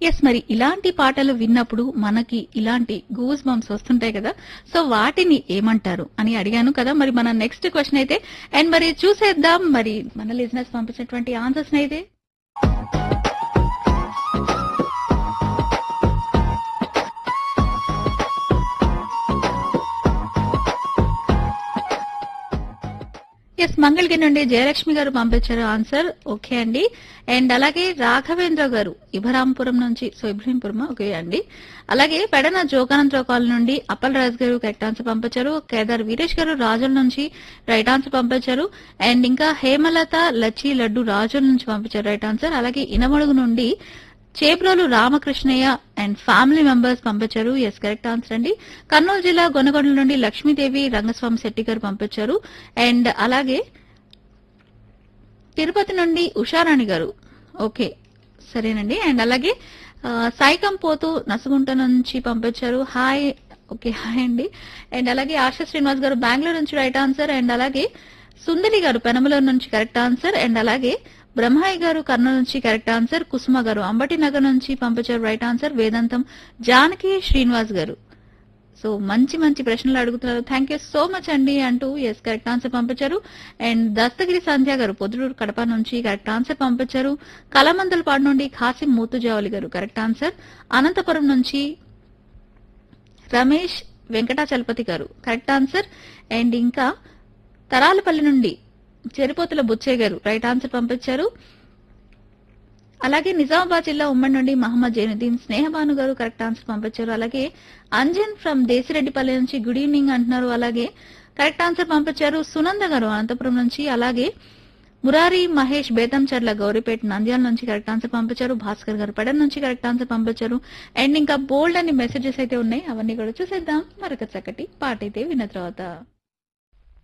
yes మరి ఇలాంటి పాటలు విన్నప్పుడు మనకి ఇలాంటి గూస్ బంప్స్ వస్తుంటాయి కదా సో వాటిని ఏమంటారు అని అడిగాను కదా మరి మన నెక్స్ట్ క్వశ్చన్ అయితే అండ్ మరి చూసేద్దాం మరి మన లిజినెస్ పంపించినటువంటి ఆన్సర్స్ అయితే ఎస్ మంగళగిరి నుండి జయలక్ష్మి గారు పంపించారు ఆన్సర్ ఓకే అండి అండ్ అలాగే రాఘవేంద్ర గారు ఇభరాంపురం నుంచి సో ఇబ్రహీంపురం ఓకే అండి అలాగే పెడన జోగానంతరావు కాలనీ నుండి అప్పల్ రాజ్ గారు కరెక్ట్ ఆన్సర్ పంపించారు కేదార్ వీరేష్ గారు రాజుల నుంచి రైట్ ఆన్సర్ పంపించారు అండ్ ఇంకా హేమలత లచ్చి లడ్డు రాజుల నుంచి పంపించారు రైట్ ఆన్సర్ అలాగే ఇనమడుగు నుండి Chebrolu Ramakrishnaiah and family members పంపించారు ఎస్ కరెక్ట్ ఆన్సర్ అండి కర్నూలు జిల్లా గొనగొండ నుండి లక్ష్మీదేవి రంగస్వామి శెట్టి గారు పంపించారు అండ్ అలాగే తిరుపతి నుండి ఉషారాణి గారు ఓకే సరేనండి అండ్ అలాగే ఆ, సాయికం పోతూ నసుగుంట నుంచి పంపించారు హాయ్ ఓకే హాయ్ అండి అండ్ అలాగే ఆశా శ్రీనివాస్ గారు బెంగళూరు నుంచి రైట్ ఆన్సర్ అండ్ అలాగే సుందరి గారు పెనమలూరు నుంచి కరెక్ట్ ఆన్సర్ అండ్ అలాగే బ్రహ్మాయి గారు కర్నూలు నుంచి కరెక్ట్ ఆన్సర్ కుసుమ గారు అంబటి నగర్ నుంచి పంపించారు రైట్ ఆన్సర్ వేదాంతం జానకి శ్రీనివాస్ గారు సో మంచి మంచి ప్రశ్నలు అడుగుతున్నారు థ్యాంక్ యూ సో మచ్ అండి అంటూ ఎస్ కరెక్ట్ ఆన్సర్ పంపించారు అండ్ దస్తగిరి సంధ్య గారు పొద్దుటూరు కడప నుంచి కరెక్ట్ ఆన్సర్ పంపించారు కలమందలపాడు నుండి ఖాసిం మూతుజావలి గారు కరెక్ట్ ఆన్సర్ అనంతపురం నుంచి రమేష్ వెంకటాచలపతి గారు కరెక్ట్ ఆన్సర్ అండ్ ఇంకా తరాలపల్లి నుండి చెరిపోతుల బుచ్చయ్య గారు రైట్ ఆన్సర్ పంపించారు అలాగే నిజామాబాద్ జిల్లా ఉమ్మడి నుండి మహమ్మద్ జైనుద్దీన్ స్నేహబాను గారు కరెక్ట్ ఆన్సర్ పంపించారు అలాగే అంజన్ ఫ్రమ్ దేశిరెడ్డిపల్లి నుంచి గుడ్ ఈవినింగ్ అంటున్నారు అలాగే కరెక్ట్ ఆన్సర్ పంపించారు సునంద గారు అనంతపురం నుంచి అలాగే మురారి మహేష్ బేతంచర్ల గౌరీపేట నంద్యాల నుంచి కరెక్ట్ ఆన్సర్ పంపించారు భాస్కర్ గారు పెడన్ నుంచి కరెక్ట్ ఆన్సర్ పంపించారు అండ్ ఇంకా బోల్డ్ అని మెసేజెస్ అయితే ఉన్నాయి అవన్నీ కూడా చూసేద్దాం మరొక చక్కటి పాట అయితే విన్న తర్వాత